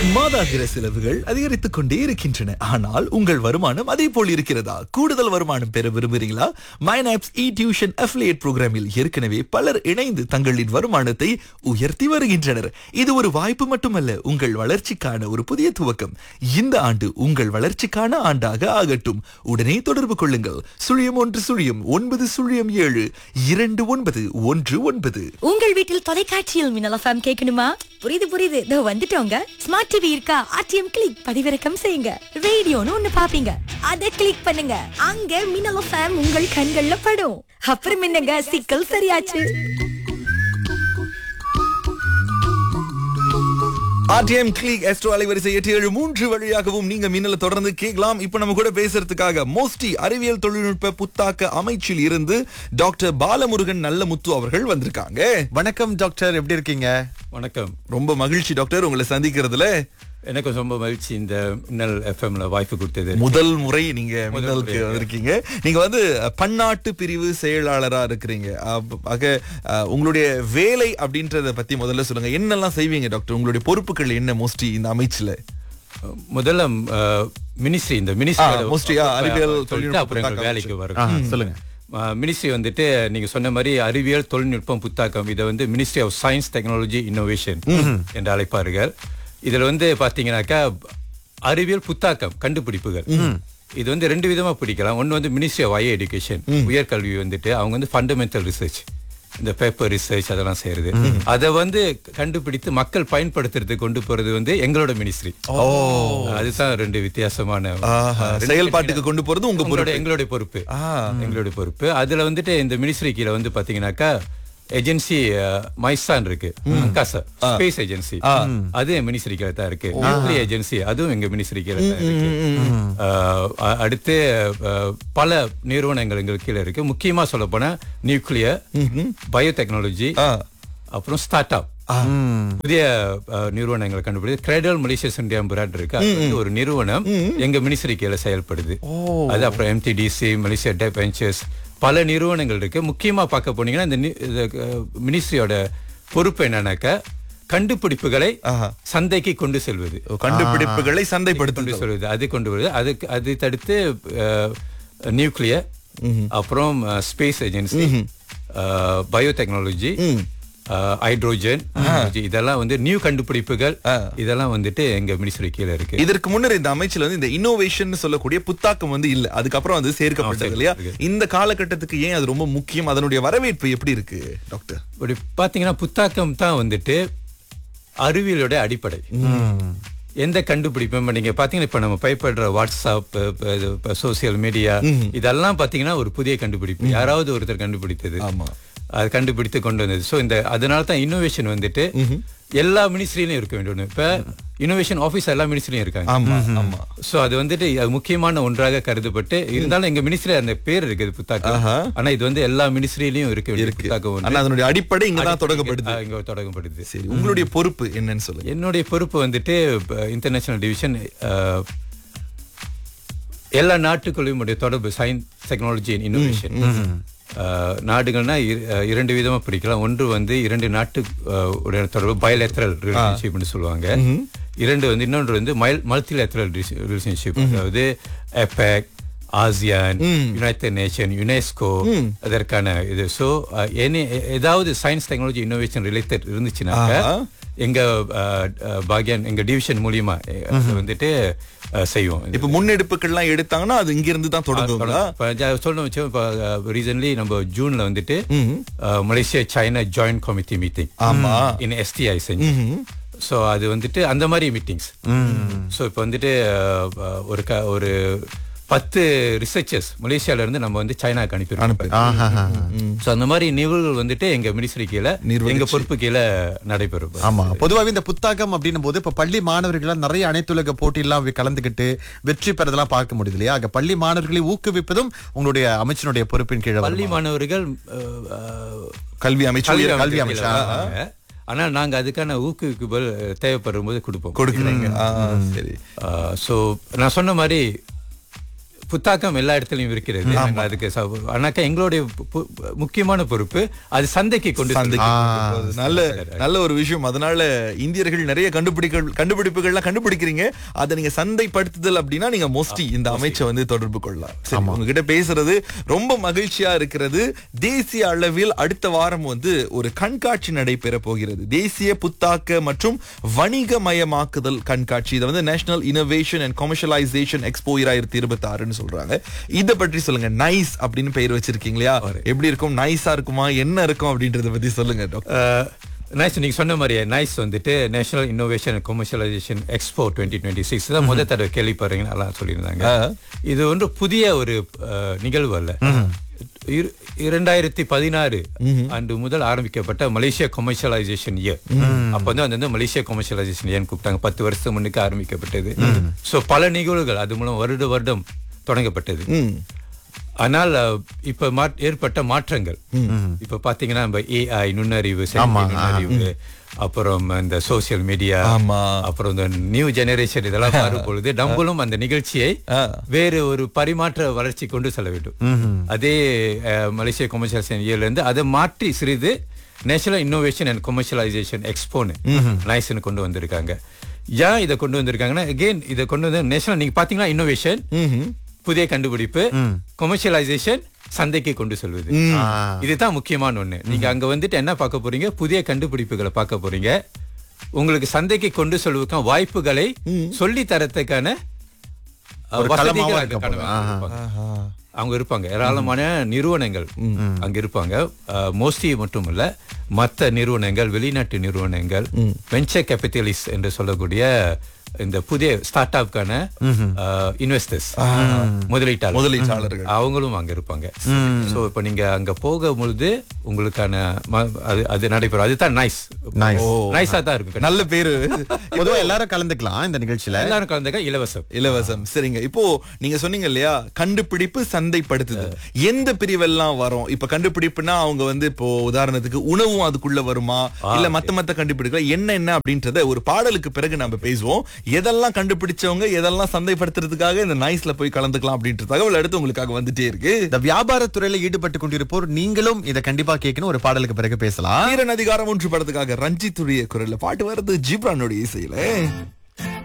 மாதாந்திர செலவுகள் அதிகரித்துக் கொண்டே இருக்கின்றன ஆனால் உங்கள் வருமானம் அதே போல் இருக்கிறதா கூடுதல் வருமானம் பெற விரும்புகிறீங்களா மைனாப்ஸ் இ டியூஷன் அஃபிலியேட் புரோகிராமில் ஏற்கனவே பலர் இணைந்து தங்களின் வருமானத்தை உயர்த்தி வருகின்றனர் இது ஒரு வாய்ப்பு மட்டுமல்ல உங்கள் வளர்ச்சிக்கான ஒரு புதிய துவக்கம் இந்த ஆண்டு உங்கள் வளர்ச்சிக்கான ஆண்டாக ஆகட்டும் உடனே தொடர்பு கொள்ளுங்கள் சுழியம் ஒன்று சுழியம் ஒன்பது சுழியம் ஏழு இரண்டு ஒன்பது ஒன்று ஒன்பது உங்கள் வீட்டில் தொலைக்காட்சியில் மின்னல் எஃப்எம் கேட்கணுமா புரியுது புரியுது இதோ வந்துட்டோங்க ஸ்மார்ட் டிவி இருக்கா ஆர்டிஎம் கிளிக் பதிவிறக்கம் செய்யுங்க ரேடியோன்னு ஒண்ணு பாப்பீங்க அத கிளிக் பண்ணுங்க அங்க மின்னல் எஃப்எம் உங்கள் கண்கள்ல படும் அப்புறம் என்னங்க சிக்கல் சரியாச்சு ஆர்டிஎம் கிளிக் எஸ்ட்ரோ அலைவரிசை எட்டு ஏழு மூன்று வழியாகவும் நீங்க மின்னல தொடர்ந்து கேட்கலாம் இப்ப நம்ம கூட பேசுறதுக்காக மோஸ்டி அறிவியல் தொழில்நுட்ப புத்தாக்க அமைச்சில் இருந்து டாக்டர் பாலமுருகன் நல்லமுத்து அவர்கள் வந்திருக்காங்க வணக்கம் டாக்டர் எப்படி இருக்கீங்க வணக்கம் ரொம்ப மகிழ்ச்சி டாக்டர் உங்களை சந்திக்கிறதுல எனக்கு ரொம்ப மகிழ்ச்சி இந்த மின்னல் எஃப்எம்ல வாய்ப்பு கொடுத்தது முதல் முறை நீங்க முதல் மின்னலுக்கு முறை. வந்திருக்கீங்க நீங்க வந்து அஹ், பன்னாட்டு பிரிவு செயலாளரா இருக்கிறீங்க அப்ப- ஆக அஹ், உங்களுடைய வேலை அப்படின்றத பத்தி முதல்ல சொல்லுங்க என்னெல்லாம் செய்வீங்க டாக்டர் உங்களுடைய பொறுப்புகள் என்ன மோஸ்டி இந்த அமைச்சுல முதல்ல மினிஸ்ட்ரி இந்த மினிஸ்ட்ரி ஆ, mostly, ஆ, அறிவியல் தொழில்நுட்ப அப்புறம் எங்க புத்தாக்க வேலைக்கு ஆ, வரும் சொல்லுங்க மினிஸ்ட்ரி வந்துட்டு நீங்க சொன்ன மாதிரி அறிவியல் தொழில்நுட்பம் புத்தாக்கம் இதை வந்து ministry of science technology innovation என்று அழைப்பார்கள் இதுல வந்து பாத்தீங்கன்னாக்கா அறிவியல் புத்தாக்கம் கண்டுபிடிப்புகள் இது வந்து ரெண்டு விதமா பிடிக்கலாம் ஒன்னு வந்து மினிஸ்ட்ரி ஆஃப் ஹையர் எஜுகேஷன் உயர்கல்வி வந்துட்டு அவங்க வந்து ஃபண்டமெண்டல் ரிசர்ச் இந்த பேப்பர் ரிசர்ச் அதெல்லாம் செய்யறது அதை வந்து கண்டுபிடித்து மக்கள் பயன்படுத்துறதுக்கு கொண்டு போறது வந்து எங்களோட மினிஸ்ட்ரி அதுதான் ரெண்டு வித்தியாசமான ஆஹா, ரெண்டு செயல்பாட்டுக்கு கொண்டு போறது உங்க உங்களோட பொறுப்பு எங்களுடைய பொறுப்பு ஆ. எங்களுடைய பொறுப்பு அதுல வந்துட்டு இந்த மினிஸ்ட்ரி கீழ வந்து பாத்தீங்கன்னாக்கா ஏஜென்சி மைசான் இருக்கு அங்காசா ஸ்பேஸ் ஏஜென்சி அது என் மினிஸ்ட்ரி கீழ தான் இருக்கு நியூக்ளியர் ஏஜென்சி அதுவும் எங்க மினிஸ்ட்ரி கீழ தான் இருக்கு அஹ், அ- அடுத்து அஹ், பல நிறுவனங்கள் எங்களுக்கு கீழ இருக்கு முக்கியமா சொல்ல போனா நியூக்ளியர் பயோடெக்னாலஜி ஆ. அப்புறம் ஸ்டார்ட் அப் புதிய அஹ், நிறுவனங்களை கண்டுபிடிச்சு கிரெடல் மலேசியஸ் இந்தியா பிராண்ட் இருக்கு அது வந்து ஒரு நிறுவனம் எங்க மினிஸ்ட்ரி கீழ செயல்படுது அது அப்புறம் எம்டிடிசி மலேசியா டெப் வெஞ்சர்ஸ் பல நிறுவனங்கள் இருக்கு முக்கியமா பார்க்க போனீங்கன்னா இந்த மினிஸ்ட்ரியோட பொறுப்பு என்னன்னாக்கா கண்டுபிடிப்புகளை ஆஹா. சந்தைக்கு கொண்டு செல்வது கண்டுபிடிப்புகளை கொண்டு சந்தைப்படுத்துதல் சொல்வது அது கொண்டு வருது அதுக்கு அது தடுத்து நியூக்ளியர் அப்புறம் ஸ்பேஸ் ஏஜென்சி பயோடெக்னாலஜி ஹைட்ரோஜன் இதெல்லாம் வந்து நியூ கண்டுபிடிப்புகள் இதெல்லாம் வந்துட்டு எங்க மினிஸ்ட்ரி கீழ இருக்கு இதற்கு முன்னர் இந்த அமைச்சில் வந்து இந்த இன்னோவேஷன் சொல்லக்கூடிய புத்தாக்கம் வந்து இல்ல அதுக்கப்புறம் அது சேர்க்கப்பட்டது இல்லையா இந்த காலகட்டத்துக்கு ஏன் அது ரொம்ப முக்கியம் அதனுடைய வரவேற்பு எப்படி இருக்கு டாக்டர் இப்படி பாத்தீங்கன்னா புத்தாக்கம் தான் வந்துட்டு அறிவியலோட அடிப்படை எந்த கண்டுபிடிப்பும் இப்ப நீங்க பாத்தீங்கன்னா இப்ப நம்ம பயப்படுற வாட்ஸ்அப் சோசியல் மீடியா இதெல்லாம் பாத்தீங்கன்னா ஒரு புதிய கண்டுபிடிப்பு யாராவது ஒருத்தர் கண்டுபிடித்தது ஆமா. அது கண்டுபிடித்து கொண்டு வந்தது சோ இந்த அதனால தான் இன்னோவேஷன் வந்துட்டு எல்லா மினிஸ்ட்ரியிலும் இருக்க வேண்டும் இப்ப இன்னோவேஷன் ஆபீஸ் எல்லா மினிஸ்ட்ரியும் இருக்காங்க ஆமா ஆமா சோ அது வந்துட்டு அது முக்கியமான ஒன்றாக கருதப்பட்டு இருந்தாலும் எங்க மினிஸ்ட்ரி அந்த பேர் இருக்குது புத்தாக்கம் ஆஹா. ஆனா இது வந்து எல்லா மினிஸ்ட்ரியிலயும் இருக்க வேண்டிய இருக்கு புத்தாக்கம் ஒன்று. ஆனா அதனுடைய அடிப்படை இங்கதான் தொடங்கப்படுது ஆ, இங்க தொடங்கப்படுது சரி உங்களுடைய பொறுப்பு என்னன்னு சொல்லுங்க என்னுடைய பொறுப்பு வந்துட்டு இன்டர்நேஷனல் டிவிஷன் எல்லா நாட்டுக்குள்ளையும் உடைய தொடர்பு சயின்ஸ் டெக்னாலஜி அண்ட் இன்னோவேஷன் நாடுகள்னா இர- அஹ், இரண்டு விதமா பிரிக்கலாம் ஒன்று வந்து இரண்டு நாட்டு அஹ், உடைய தொடர்பு பயலேத்தரல் ரிலேஷன்ஷிப்னு சொல்லுவாங்க இரண்டு வந்து இன்னொன்று வந்து மல்டிலேத்தரல் ரிலேஷன்ஷிப் அதாவது APEC ASEAN United Nation UNESCO அதற்கான இது ஸோ எனி ஏதாவது சயின்ஸ் டெக்னாலஜி இன்னோவேஷன் ரிலேட்டட் இருந்துச்சுனாக்க ஆஹா. எங்க அஹ், அஹ், பாக்யான் எங்க டிவிஷன் மூலியமா அஹ், அது வந்துட்டு அஹ், செய்வோம் இப்ப முன்னெடுப்புகள்லாம் எடுத்தாங்கன்னா அது இங்க இருந்து தான் தொடங்குங்களா இப்ப ஜா- சொல்லணும் வச்சோம் இப்போ ரீசன்ட்லி நம்ம ஜூன்ல வந்துட்டு அஹ், Malaysia China joint committee meeting ஆமா. இன் எஸ்டிஐ செஞ்சு ஸோ அது வந்துட்டு அந்த மாதிரி மீட்டிங்ஸ் ஸோ இப்போ வந்துட்டு அஹ், அஹ், ஒரு க ஒரு பத்து ரிசர்ச்சர்ஸ் மலேசியால இருந்து நம்ம வந்து சைனாக்கு அனுப்பியிருக்கோம் ஆஹாஹா. ஸோ அந்த மாதிரி நிகழ்வுகள் வந்துட்டு எங்க மினிஸ்ட்ரி கீழே எங்க பொறுப்பு கீழே நடைபெறும் ஆமா பொதுவாகவே இந்த புத்தாக்கம் அப்படின்னும் போது இப்ப பள்ளி மாணவர்கள் நிறைய அனைத்துலக போட்டியெல்லாம் கலந்துகிட்டு வெற்றி பெறதெல்லாம் பார்க்க முடியுது இல்லையா ஆக பள்ளி மாணவர்களை ஊக்குவிப்பதும் உங்களுடைய அமைச்சனுடைய பொறுப்பின் கீழே வருமா? பள்ளி மாணவர்கள் அஹ், அஹ், கல்வி அமைச்சு கல்வி உயர் கல்வி அமைச்சர் அமைச்சர். கீழே வருவாங்க. ஆனால் நாங்க அதுக்கான ஊக்குவிப்புகள் தேவைப்படும் போது கொடுப்போம் கொடுக்குறீங்க ஆ, சரி ஸோ நான் சொன்ன மாதிரி புத்தாக்கம் எல்லா இடத்துலயும் இருக்கிறது நாங்க அதுக்கு ச- ஆனாக்கா எங்களுடைய பு- பு- முக்கியமான பொறுப்பு அது சந்தைக்கு கொண்டு சந்தைக்கு செல்வது. கொண்டு போறது. நல்ல நல்ல ஒரு விஷயம் அதனால இந்தியர்கள் நிறைய கண்டுபிடிக்க கண்டுபிடிப்புகள்லாம் கண்டுபிடிக்கிறீங்க அதை நீங்க சந்தைப்படுத்துதல் அப்படின்னா நீங்க மோஸ்ட்லி இந்த அமைச்சை வந்து தொடர்பு கொள்ளலாம் சரி உங்ககிட்ட பேசுறது ரொம்ப மகிழ்ச்சியா இருக்கிறது தேசிய அளவில் அடுத்த வாரம் வந்து ஒரு கண்காட்சி நடைபெற போகிறது தேசிய புத்தாக்க மற்றும் வணிகமயமாக்குதல் கண்காட்சி இதை வந்து national innovation and commercialisation expo இராயிரத்தி இருபத்தி ஆறுன்னு சொல்றாங்க இதை பற்றி சொல்லுங்க நைஸ் அப்படின்னு பெயர் வச்சிருக்கீங்க இல்லையா எப்படி இருக்கும் நைஸா இருக்குமா என்ன இருக்கும் அப்படின்றத பத்தி சொல்லுங்க டாக்டர் நைஸ் நீங்க சொன்ன மாதிரியே நைஸ் வந்துட்டு national innovation commercialisation expo twenty twenty six தான் முதல் தடவை கேள்விப்படுறீங்க நல்லா சொல்லியிருந்தாங்க இது ஒன்று புதிய ஒரு அஹ், நிகழ்வு அல்ல இரு- இரண்டாயிரத்தி பதினாறு ஆண்டு முதல் ஆரம்பிக்கப்பட்ட மலேசியா கமர்ஷியலைசேஷன் இயர் அப்ப வந்து அது வந்து மலேசியா கமர்ஷியலைசேஷன் இயர்னு கூப்பிட்டாங்க பத்து வருஷத்துக்கு முன்னுக்கு ஆரம்பிக்கப்பட்டது சோ பல நிகழ்வுகள் அது மூலம் வருட வருடம் தொடங்கப்பட்டது ம் ஆனால் அஹ், இப்ப மாற்- ஏற்பட்ட மாற்றங்கள் இப்ப பாத்தீங்கன்னா நம்ம ஏஐ நுண்ணறிவு செயற்கை நுண்ணறிவு அப்புறம் இந்த சோசியல் மீடியா ஆமா. அப்புறம் இந்த நியூ ஜெனரேஷன் இதெல்லாம் வரும் பொழுது நம்மளும் அந்த நிகழ்ச்சியை வேறு ஒரு பரிமாற்ற வளர்ச்சி கொண்டு செல்ல வேண்டும் அதே அஹ், மலேசிய கமர்ஷியலைசேஷன் இயர்ல இருந்து அதை மாற்றி சிறிது நேஷனல் இன்னோவேஷன் அண்ட் கமர்ஷியலைசேஷன் எக்ஸ்போன்னு நைஸ்னு கொண்டு வந்திருக்காங்க ஏன் இதை கொண்டு வந்திருக்காங்கன்னா அகைன் இதை கொண்டு வந்து நேஷனல் நீங்க பாத்தீங்கன்னா இன்னோவேஷன் புதிய கண்டுபிடிப்பு கமர்ஷியலைசேஷன் சந்தைக்கு கொண்டு செல்வது இதுதான் முக்கியமான ஒண்ணு நீங்க அங்க வந்துட்டு என்ன பார்க்க போறீங்க புதிய கண்டுபிடிப்புகளை பார்க்க போறீங்க உங்களுக்கு சந்தைக்கு கொண்டு செல்வதற்கான வாய்ப்புகளை சொல்லி தரத்துக்கான அஹ், ஒரு வசதிகள் களமாவும் அங்க இருக்க போகுது. இருப்பாங்க. அவங்க இருப்பாங்க ஏராளமான நிறுவனங்கள் அங்க இருப்பாங்க மோஸ்டி மட்டும் இல்ல மத்த நிறுவனங்கள் வெளிநாட்டு நிறுவனங்கள் வெஞ்சர் கேபிட்டலிஸ்ட் என்று சொல்லக்கூடிய இந்த புதிய ஸ்டார்ட் அப்கான இன்வெஸ்டர்ஸ் முதலீட்டாளர் முதலீட்டாளர்கள். அவங்களும் அங்க இருப்பாங்க சோ இப்ப நீங்க அங்க போகும்பொழுது உங்களுக்கான ம- அது அது நடைபெறும் அதுதான் நைஸ் Nice. நைஸா தான் இருக்கும் நல்ல பேரு பொதுவா எல்லாரும் கலந்துக்கலாம் இந்த நிகழ்ச்சியில எல்லாரும் கலந்துக்க இலவசம் இலவசம் சரிங்க இப்போ நீங்க சொன்னீங்க இல்லையா கண்டுபிடிப்பு சந்தைப்படுத்துதல் எந்த பிரிவெல்லாம் வரும் இப்ப கண்டுபிடிப்புனா அவங்க வந்து இப்போ உதாரணத்துக்கு உணவும் அதுக்குள்ள வருமா இல்ல மத்த மத்த கண்டுபிடிப்புகள் என்ன என்ன அப்படின்றத ஒரு பாடலுக்கு பிறகு நம்ம பேசுவோம் எதெல்லாம் கண்டுபிடிச்சவங்க எதெல்லாம் சந்தைப்படுத்துறதுக்காக இந்த நைஸ்ல போய் கலந்துக்கலாம் அப்படின்ற தகவல் அடுத்து உங்களுக்காக வந்துட்டே இருக்கு இந்த வியாபாரத்துறையில ஈடுபட்டு கொண்டிருப்போர் நீங்களும் இதை கண்டிப்பா கேட்கணும் ஒரு பாடலுக்கு பிறகு பேசலாம் வீரன் அதிகாரம் ஒன்று படத்துக்காக ரஞ்சித்துடைய குரல்ல பாட்டு வருது ஜிப்ரானுடைய இசையில